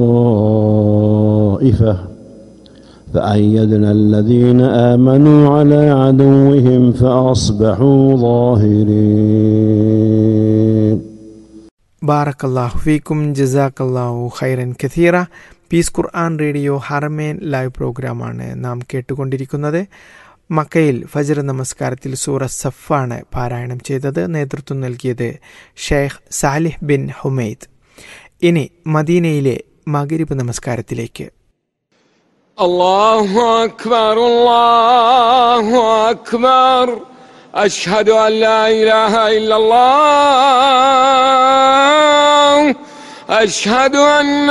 طائفة فأيدنا الذين آمنوا على عدوهم فأصبحوا ظاهرين ബാറക്കല്ലാഹു ഫീക്കും ജസാക്കല്ലാഹു ഖൈറൻ കഥീറ പീസ് ഖുർആൻ റേഡിയോ ഹറമേൻ ലൈവ് പ്രോഗ്രാമാണ് നാം കേട്ടുകൊണ്ടിരിക്കുന്നത് മക്കയിൽ ഫജർ നമസ്കാരത്തിൽ സൂറ സഫാണ് പാരായണം ചെയ്തത് നേതൃത്വം നൽകിയത് ഷെയ്ഖ് സാലിഹ് ബിൻ ഹുമൈദ് ഇനി മദീനയിലെ മകരിബ് നമസ്കാരത്തിലേക്ക് الله أكبر الله أكبر أشهد أن لا إله إلا الله أشهد أن